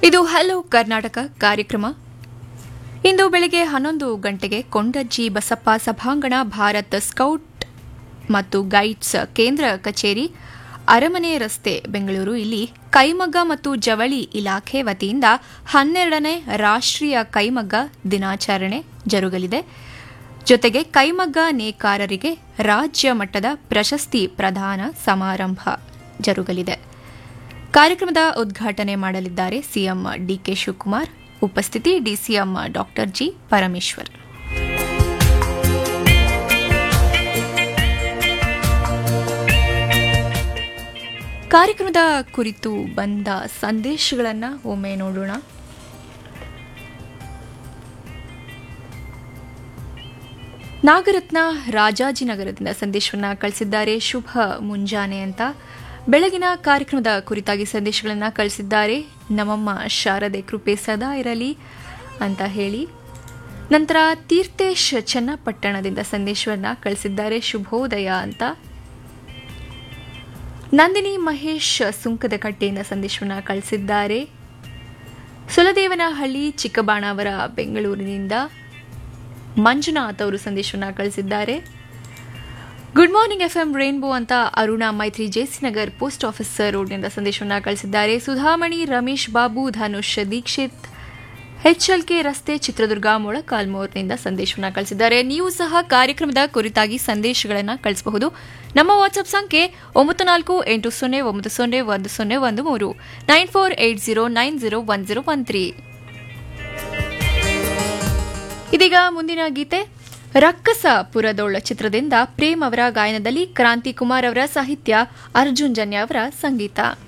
ಇದು ಹಲೋ ಕರ್ನಾಟಕ ಕಾರ್ಯಕ್ರಮ ಇಂದು ಬೆಳಗ್ಗೆ ಹನ್ನೊಂದು ಗಂಟೆಗೆ ಕೊಂಡಜ್ಜಿ ಬಸಪ್ಪ ಸಭಾಂಗಣ ಭಾರತ್ ಸ್ಕೌಟ್ ಮತ್ತು ಗೈಡ್ಸ್ ಕೇಂದ್ರ ಕಚೇರಿ ಅರಮನೆ ರಸ್ತೆ ಬೆಂಗಳೂರು ಇಲ್ಲಿ ಕೈಮಗ್ಗ ಮತ್ತು ಜವಳಿ ಇಲಾಖೆ ವತಿಯಿಂದ ಹನ್ನೆರಡನೇ ರಾಷ್ಟ್ರೀಯ ಕೈಮಗ್ಗ ದಿನಾಚರಣೆ ಜರುಗಲಿದೆ ಜೊತೆಗೆ ಕೈಮಗ್ಗ ನೇಕಾರರಿಗೆ ರಾಜ್ಯ ಮಟ್ಟದ ಪ್ರಶಸ್ತಿ ಪ್ರದಾನ ಸಮಾರಂಭ ಜರುಗಲಿದೆ ಕಾರ್ಯಕ್ರಮದ ಉದ್ಘಾಟನೆ ಮಾಡಲಿದ್ದಾರೆ ಸಿಎಂ ಡಿಕೆ ಶಿವಕುಮಾರ್ ಉಪಸ್ಥಿತಿ ಡಿಸಿಎಂ ಡಾಕ್ಟರ್ ಜಿ ಪರಮೇಶ್ವರ್ ಕಾರ್ಯಕ್ರಮದ ಕುರಿತು ಬಂದ ಸಂದೇಶಗಳನ್ನು ಒಮ್ಮೆ ನೋಡೋಣ ನಾಗರತ್ನ ರಾಜಾಜಿನಗರದಿಂದ ಸಂದೇಶವನ್ನ ಕಳಿಸಿದ್ದಾರೆ ಶುಭ ಮುಂಜಾನೆ ಅಂತ ಬೆಳಗಿನ ಕಾರ್ಯಕ್ರಮದ ಕುರಿತಾಗಿ ಸಂದೇಶಗಳನ್ನು ಕಳಿಸಿದ್ದಾರೆ ನಮ್ಮಮ್ಮ ಶಾರದೆ ಕೃಪೆ ಸದಾ ಇರಲಿ ಅಂತ ಹೇಳಿ ನಂತರ ತೀರ್ಥೇಶ್ ಚನ್ನಪಟ್ಟಣದಿಂದ ಸಂದೇಶವನ್ನ ಕಳಿಸಿದ್ದಾರೆ ಶುಭೋದಯ ಅಂತ ನಂದಿನಿ ಮಹೇಶ್ ಸುಂಕದ ಕಟ್ಟೆಯಿಂದ ಸಂದೇಶವನ್ನ ಕಳಿಸಿದ್ದಾರೆ ಸುಲದೇವನಹಳ್ಳಿ ಚಿಕ್ಕಬಾಣಾವರ ಬೆಂಗಳೂರಿನಿಂದ ಮಂಜುನಾಥ್ ಅವರು ಸಂದೇಶವನ್ನ ಕಳಿಸಿದ್ದಾರೆ good morning F M Rainbow ಅಂತ Aruna Maithri JC Nagar post office ರೋಡ್ನಿಂದ ಸಂದೇಶವನ್ನ ಕಳಿಸಿದ್ದಾರೆ ಸುಧಾಮಣಿ ರಮೇಶ್ ಬಾಬು ಧನುಷ್ ದೀಕ್ಷಿತ್ ಕೆ ರಸ್ತೆ ಚಿತ್ರದುರ್ಗ ಮೊಳಕಾಲ್ಮೂರ್ನಿಂದ ಸಂದೇಶವನ್ನ ಕಳಿಸಿದ್ದಾರೆ ನೀವು ಸಹ ಕಾರ್ಯಕ್ರಮದ ಕುರಿತಾಗಿ ಸಂದೇಶಗಳನ್ನು ಕಳಿಸಬಹುದು ನಮ್ಮ ವಾಟ್ಸ್ಆಪ್ ಸಂಖ್ಯೆ ಒಂಬತ್ತು ನಾಲ್ಕು ಎಂಟು ಸೊನ್ನೆ ಒಂಬತ್ತು ಸೊನ್ನೆ ಒಂದು ಸೊನ್ನೆ ಒಂದು ಮೂರು nine four eight zero nine zero one zero one three ಇದೀಗ ಮುಂದಿನ ಗೀತೆ ರಕ್ಕಸ ಪುರದೋಳ ಚಿತ್ರದಿಂದ ಪ್ರೇಮ್ ಅವರ ಗಾಯನದಲ್ಲಿ ಕ್ರಾಂತಿ ಕುಮಾರ್ ಅವರ ಸಾಹಿತ್ಯ ಅರ್ಜುನ್ ಜನ್ಯ ಅವರ ಸಂಗೀತ